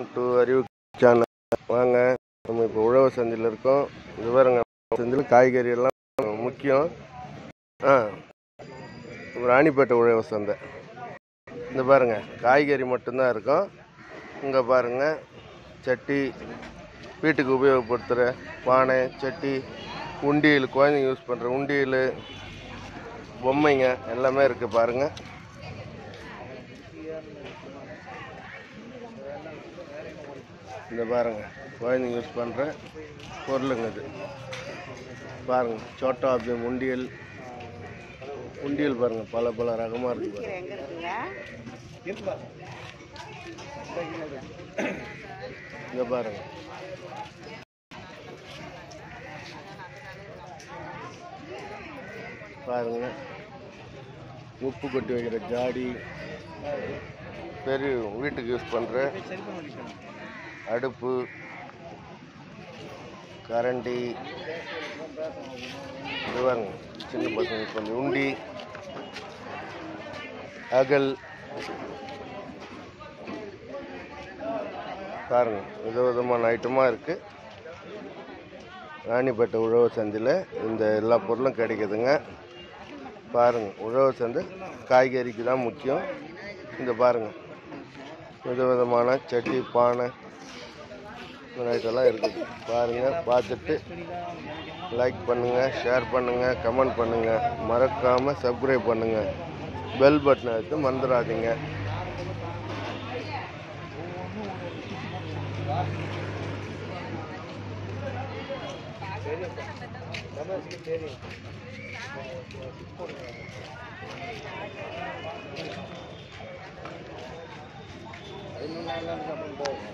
welcome to அறிவு channel வாங்க நம்ம இப்போ உழவு சந்தையில் இருக்கோம் இது பாருங்க சந்தையில் காய்கறி எல்லாம் முக்கியம் ஆ ராணிப்பேட்டை உழவு சந்தை இந்த பாருங்க காய்கறி மட்டும்தான் இருக்கும் இங்கே பாருங்க சட்டி வீட்டுக்கு உபயோகப்படுத்துகிற பானை சட்டி உண்டியல் குழந்தைங்க யூஸ் பண்ணுற உண்டியல் பொம்மைங்க எல்லாமே இருக்குது பாருங்கள் இந்த பாருங்க குழந்தைங்க யூஸ் பண்ணுற பொருளுங்க இது பாருங்க சோட்டா பீம் உண்டியல் உண்டியல் பாருங்க பல பல ரகமாக இருக்கு பாருங்க இங்க பாருங்க பாருங்க உப்பு கொட்டி வைக்கிற ஜாடி பெரிய வீட்டுக்கு யூஸ் பண்ணுற அடுப்பு கரண்டி இது பாருங்க சின்ன பசங்க கொஞ்சம் உண்டி அகல் பாருங்க வித விதமான ஐட்டமாக இருக்குது ராணிப்பேட்டை உழவு சந்தையில் இந்த எல்லா பொருளும் கிடைக்குதுங்க பாருங்க உழவு சந்தை காய்கறிக்கு தான் முக்கியம் இந்த பாருங்க வித விதமான சட்டி பானை இந்த இதெல்லாம் இருக்குது பாருங்கள் பார்த்துட்டு லைக் பண்ணுங்கள் ஷேர் பண்ணுங்கள் கமெண்ட் பண்ணுங்கள் மறக்காமல் சப்ஸ்கிரைப் பண்ணுங்கள் பெல் பட்டனை எடுத்து மறந்துடாதீங்க இன்னும் நல்லா